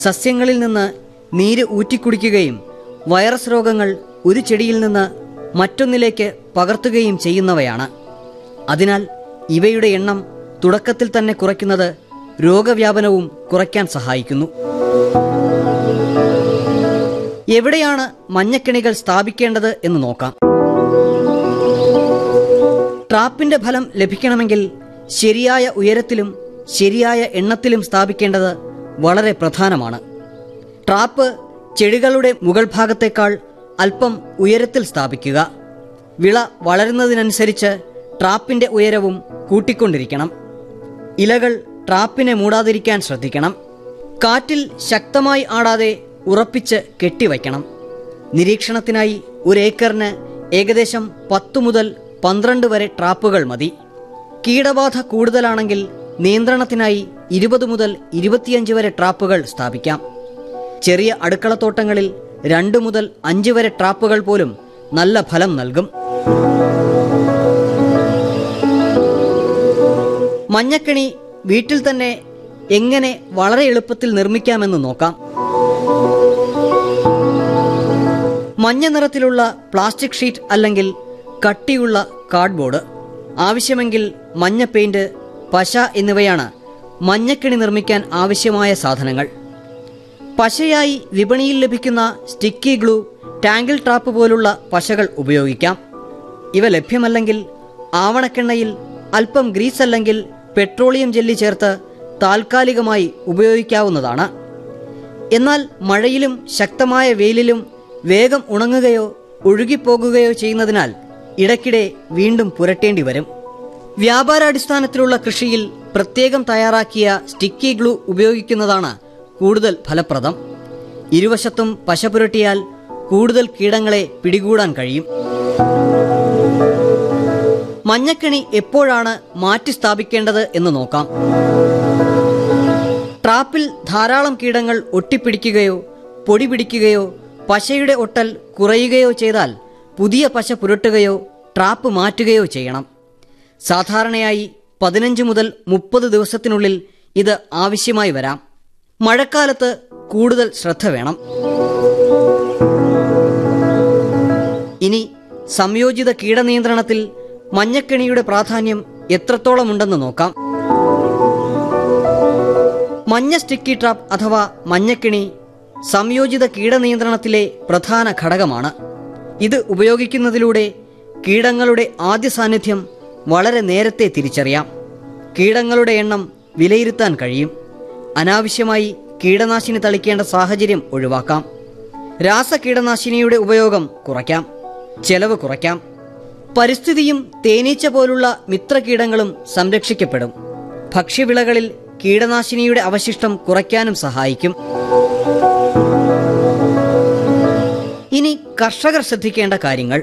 സസ്യങ്ങളിൽ നിന്ന് നീര് ഊറ്റിക്കുടിക്കുകയും വൈറസ് രോഗങ്ങൾ ഒരു ചെടിയിൽ നിന്ന് മറ്റൊന്നിലേക്ക് പകർത്തുകയും ചെയ്യുന്നവയാണ് അതിനാൽ ഇവയുടെ എണ്ണം തുടക്കത്തിൽ തന്നെ കുറയ്ക്കുന്നത് രോഗവ്യാപനവും കുറയ്ക്കാൻ സഹായിക്കുന്നു എവിടെയാണ് മഞ്ഞക്കിണികൾ സ്ഥാപിക്കേണ്ടത് എന്ന് നോക്കാം ട്രാപ്പിന്റെ ഫലം ലഭിക്കണമെങ്കിൽ ശരിയായ ഉയരത്തിലും ശരിയായ എണ്ണത്തിലും സ്ഥാപിക്കേണ്ടത് വളരെ പ്രധാനമാണ് ട്രാപ്പ് ചെടികളുടെ മുകൾ ഭാഗത്തേക്കാൾ അല്പം ഉയരത്തിൽ സ്ഥാപിക്കുക വിള വളരുന്നതിനനുസരിച്ച് ട്രാപ്പിന്റെ ഉയരവും കൂട്ടിക്കൊണ്ടിരിക്കണം ഇലകൾ ട്രാപ്പിനെ മൂടാതിരിക്കാൻ ശ്രദ്ധിക്കണം കാറ്റിൽ ശക്തമായി ആടാതെ ഉറപ്പിച്ച് കെട്ടിവയ്ക്കണം നിരീക്ഷണത്തിനായി ഒരു ഏക്കറിന് ഏകദേശം പത്തു മുതൽ പന്ത്രണ്ട് വരെ ട്രാപ്പുകൾ മതി കീടബാധ കൂടുതലാണെങ്കിൽ നിയന്ത്രണത്തിനായി ഇരുപത് മുതൽ ഇരുപത്തിയഞ്ച് വരെ ട്രാപ്പുകൾ സ്ഥാപിക്കാം ചെറിയ അടുക്കളത്തോട്ടങ്ങളിൽ രണ്ട് മുതൽ അഞ്ച് വരെ ട്രാപ്പുകൾ പോലും നല്ല ഫലം നൽകും മഞ്ഞക്കിണി വീട്ടിൽ തന്നെ എങ്ങനെ വളരെ എളുപ്പത്തിൽ നിർമ്മിക്കാമെന്ന് നോക്കാം മഞ്ഞ നിറത്തിലുള്ള പ്ലാസ്റ്റിക് ഷീറ്റ് അല്ലെങ്കിൽ കട്ടിയുള്ള കാർഡ്ബോർഡ് ആവശ്യമെങ്കിൽ മഞ്ഞ പെയിന്റ് പശ എന്നിവയാണ് മഞ്ഞക്കിണി നിർമ്മിക്കാൻ ആവശ്യമായ സാധനങ്ങൾ പശയായി വിപണിയിൽ ലഭിക്കുന്ന സ്റ്റിക്കി ഗ്ലൂ ടാങ്കിൾ ട്രാപ്പ് പോലുള്ള പശകൾ ഉപയോഗിക്കാം ഇവ ലഭ്യമല്ലെങ്കിൽ ആവണക്കെണ്ണയിൽ അല്പം ഗ്രീസ് അല്ലെങ്കിൽ പെട്രോളിയം ജെല്ലി ചേർത്ത് താൽക്കാലികമായി ഉപയോഗിക്കാവുന്നതാണ് എന്നാൽ മഴയിലും ശക്തമായ വെയിലിലും വേഗം ഉണങ്ങുകയോ ഒഴുകിപ്പോകുകയോ ചെയ്യുന്നതിനാൽ ഇടയ്ക്കിടെ വീണ്ടും പുരട്ടേണ്ടി വരും വ്യാപാരാടിസ്ഥാനത്തിലുള്ള കൃഷിയിൽ പ്രത്യേകം തയ്യാറാക്കിയ സ്റ്റിക്കി ഗ്ലൂ ഉപയോഗിക്കുന്നതാണ് കൂടുതൽ ഫലപ്രദം ഇരുവശത്തും പശ പുരട്ടിയാൽ കൂടുതൽ കീടങ്ങളെ പിടികൂടാൻ കഴിയും മഞ്ഞക്കിണി എപ്പോഴാണ് മാറ്റി സ്ഥാപിക്കേണ്ടത് എന്ന് നോക്കാം ട്രാപ്പിൽ ധാരാളം കീടങ്ങൾ ഒട്ടിപ്പിടിക്കുകയോ പൊടി പിടിക്കുകയോ പശയുടെ ഒട്ടൽ കുറയുകയോ ചെയ്താൽ പുതിയ പശ പുരട്ടുകയോ ട്രാപ്പ് മാറ്റുകയോ ചെയ്യണം സാധാരണയായി പതിനഞ്ച് മുതൽ മുപ്പത് ദിവസത്തിനുള്ളിൽ ഇത് ആവശ്യമായി വരാം മഴക്കാലത്ത് കൂടുതൽ ശ്രദ്ധ വേണം ഇനി സംയോജിത കീടനിയന്ത്രണത്തിൽ മഞ്ഞക്കെണിയുടെ പ്രാധാന്യം എത്രത്തോളമുണ്ടെന്ന് നോക്കാം മഞ്ഞ സ്റ്റിക്കി ട്രാപ്പ് അഥവാ മഞ്ഞക്കിണി സംയോജിത കീടനിയന്ത്രണത്തിലെ പ്രധാന ഘടകമാണ് ഇത് ഉപയോഗിക്കുന്നതിലൂടെ കീടങ്ങളുടെ ആദ്യ സാന്നിധ്യം വളരെ നേരത്തെ തിരിച്ചറിയാം കീടങ്ങളുടെ എണ്ണം വിലയിരുത്താൻ കഴിയും അനാവശ്യമായി കീടനാശിനി തളിക്കേണ്ട സാഹചര്യം ഒഴിവാക്കാം രാസകീടനാശിനിയുടെ ഉപയോഗം കുറയ്ക്കാം ചെലവ് കുറയ്ക്കാം പരിസ്ഥിതിയും തേനീച്ച പോലുള്ള മിത്രകീടങ്ങളും സംരക്ഷിക്കപ്പെടും ഭക്ഷ്യവിളകളിൽ കീടനാശിനിയുടെ അവശിഷ്ടം കുറയ്ക്കാനും സഹായിക്കും ഇനി കർഷകർ ശ്രദ്ധിക്കേണ്ട കാര്യങ്ങൾ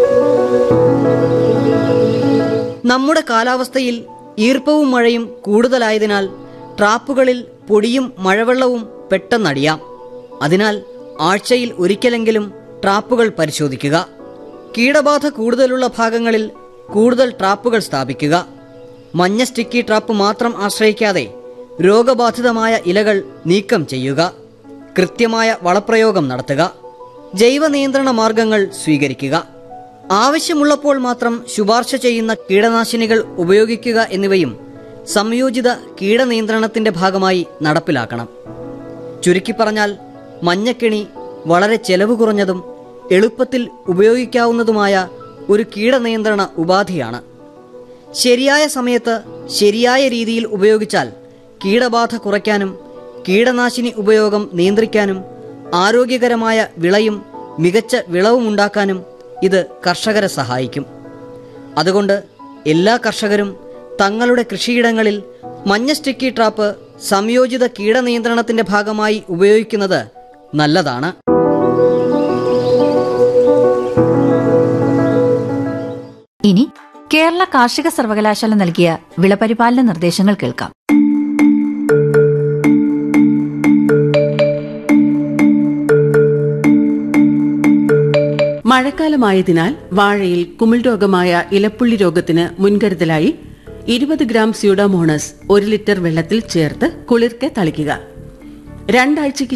നമ്മുടെ കാലാവസ്ഥയിൽ ഈർപ്പവും മഴയും കൂടുതലായതിനാൽ ട്രാപ്പുകളിൽ പൊടിയും മഴവെള്ളവും പെട്ടെന്നടിയാം അതിനാൽ ആഴ്ചയിൽ ഒരിക്കലെങ്കിലും ട്രാപ്പുകൾ പരിശോധിക്കുക കീടബാധ കൂടുതലുള്ള ഭാഗങ്ങളിൽ കൂടുതൽ ട്രാപ്പുകൾ സ്ഥാപിക്കുക മഞ്ഞ സ്റ്റിക്കി ട്രാപ്പ് മാത്രം ആശ്രയിക്കാതെ രോഗബാധിതമായ ഇലകൾ നീക്കം ചെയ്യുക കൃത്യമായ വളപ്രയോഗം നടത്തുക ജൈവ നിയന്ത്രണ മാർഗങ്ങൾ സ്വീകരിക്കുക ആവശ്യമുള്ളപ്പോൾ മാത്രം ശുപാർശ ചെയ്യുന്ന കീടനാശിനികൾ ഉപയോഗിക്കുക എന്നിവയും സംയോജിത കീടനിയന്ത്രണത്തിന്റെ ഭാഗമായി നടപ്പിലാക്കണം ചുരുക്കി പറഞ്ഞാൽ മഞ്ഞക്കിണി വളരെ ചെലവ് കുറഞ്ഞതും എളുപ്പത്തിൽ ഉപയോഗിക്കാവുന്നതുമായ ഒരു കീടനിയന്ത്രണ ഉപാധിയാണ് ശരിയായ സമയത്ത് ശരിയായ രീതിയിൽ ഉപയോഗിച്ചാൽ കീടബാധ കുറയ്ക്കാനും കീടനാശിനി ഉപയോഗം നിയന്ത്രിക്കാനും ആരോഗ്യകരമായ വിളയും മികച്ച വിളവും ഉണ്ടാക്കാനും ഇത് കർഷകരെ സഹായിക്കും അതുകൊണ്ട് എല്ലാ കർഷകരും തങ്ങളുടെ കൃഷിയിടങ്ങളിൽ മഞ്ഞ സ്റ്റിക്കി ട്രാപ്പ് സംയോജിത കീടനിയന്ത്രണത്തിന്റെ ഭാഗമായി ഉപയോഗിക്കുന്നത് നല്ലതാണ് ഇനി കേരള കാർഷിക സർവകലാശാല നൽകിയ വിളപരിപാലന നിർദ്ദേശങ്ങൾ കേൾക്കാം മഴക്കാലമായതിനാൽ വാഴയിൽ കുമിൾ രോഗമായ ഇലപ്പുള്ളി രോഗത്തിന് മുൻകരുതലായി ഇരുപത് ഗ്രാം സ്യൂഡോമോണസ് ഒരു ലിറ്റർ വെള്ളത്തിൽ ചേർത്ത് കുളിർക്കെ തളിക്കുക രണ്ടാഴ്ചയ്ക്ക്